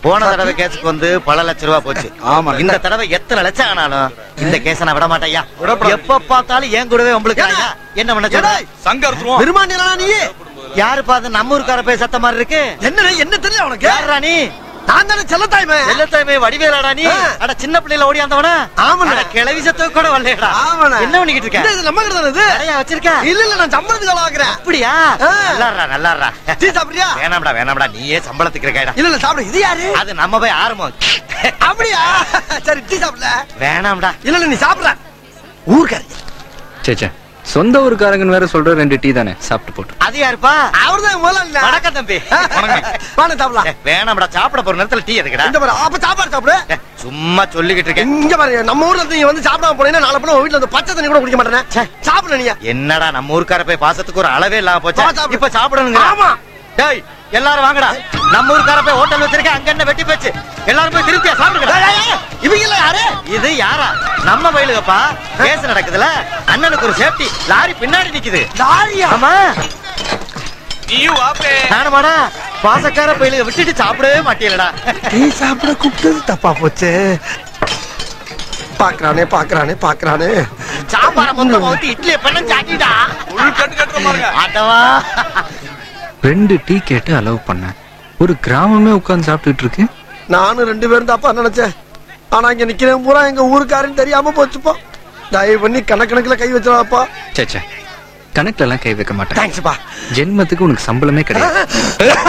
போன தடவை கேஸுக்கு வந்து பல லட்ச ரூபா போச்சு ஆமா. இந்த தடவை எத்தனை லட்சம் ஆனாலும் இந்த கேஸ நான் விட மாட்டேயா விடப்படாது. எப்ப பார்த்தாலும் ஏன் கூடவே உங்களுக்கு ஐயா என்ன பண்ண சொல்ற ஏடா, சங்கர் பெருமாண்டியா நீ யாருப்பா அது நம்ம ஊருக்கார போய் சத்த மாதிரி இருக்கு என்ன என்ன தெரியல உனக்கு யாரா நீ நான் தானே செல்லத்தாய்மே எல்லாத்தையுமே வடிவேலாடா நீ ஆ. அட சின்ன பிள்ளையில ஓடியாந்தவனா ஆமாண்ணே. அட, கிளவி சத்துக்கு கூட வரலையடா ஆமாண்ணே. என்ன பண்ணிக்கிட்டு இந்த இருக்க இது நம்ம கிட்ட தானே இது கடையா வச்சிருக்க இல்ல இல்ல நான் சம்பளத்துக்கு வேலை ஆக்குறேன் அப்படியா ஆ. நல்லாடுறா நல்லாடுறா டீ சாப்பிடுறியா வேணாம்டா வேணாம்டா நீயே சம்பளத்துக்கு இருக்காடா இல்ல இல்ல சாப்பிடு இது யாரு அது நம்ம போய் ஆரம்பம் அப்படியா சரி டீ சாப்பிடல வேணாம்டா இல்ல இல்ல நீ சாப்பிடுற ஊர்க்காரி சேச்சே சொந்த ஊருக்காரங்கன்னு வேற சொல்ற ரெண்டு டீ தானே சாப்பிட்டு போட்டு அது யாருப்பா அவர்தான் முதல்ல வணக்கம் தம்பி வாங்க சாப்பிடலாம் ஏ, வேணாம்டா சாப்பிட போற நேரத்துல டீ எதுக்குடா இந்த பாரு அப்ப சாப்பாடு சாப்பிடு ஏ, சும்மா சொல்லிக்கிட்டு இருக்கேன் இங்க பாரு நம்ம ஊர்ல இருந்து நீங்க வந்து சாப்பிடாம போனீங்கன்னா நாளை பண்ண வீட்டுல வந்து பச்சை தண்ணி கூட குடிக்க மாட்டேன் ச்சே. சாப்பிட நீங்க என்னடா நம்ம ஊருக்கார போய் பாசத்துக்கு ஒரு அளவே இல்லாம போச்சா வா, சாப்பிடு. இப்ப சாப்பிடணுங்க ஆமா. டேய் எல்லாரும் வாங்கடா நம்ம ஊருக்கார போய் ஹோட்டல் வச்சிருக்க அங்க என்ன வெட்டி போச்சு எல்லாரும் போய் திருப்தியா சாப்பிடுங்க ஏய், ஏய், ஏய், இவங்க எல்லாம் யாரு இது யாரா நம்ம வயலுகப்பா கேஸ் நடக்குதுல அண்ணனுக்கு ஒரு சேஃப்டி லாரி பின்னாடி நிக்குது லாரியா ஆமா நீயும் வாப்பே நானுமாடா பாசக்கார பயிலுக விட்டுட்டு சாப்பிடவே மாட்டீங்களடா டீ சாப்பிட கூப்பிட்டது தப்பா போச்சு பாக்குறானே பாக்குறானே பாக்குறானே சாப்பாட மொத்தமா ஊத்தி இட்லியை பண்ண சாட்டிடா உள் கட்டு கட்டுற பாருங்க அதவா ரெண்டு டீ கேட்டு அலோவ் பண்ணேன் ஒரு கிராமமே உட்கார்ந்து சாப்பிட்டுட்டு இருக்கு நானும் ரெண்டு பேரும் தப்பா நினைச்சேன் ஆனா இங்க நிக்கிறேன் பூரா எங்க ஊருக்காரன்னு தெரியாம போச்சுப்பா தயவு பண்ணி கணக்கணக்குல கை வச்சிடாப்பா சேச்சே கணக்குல எல்லாம் கை வைக்க மாட்டேன் தேங்க்ஸ்ப்பா ஜென்மத்துக்கு உனக்கு சம்பளமே கிடையாது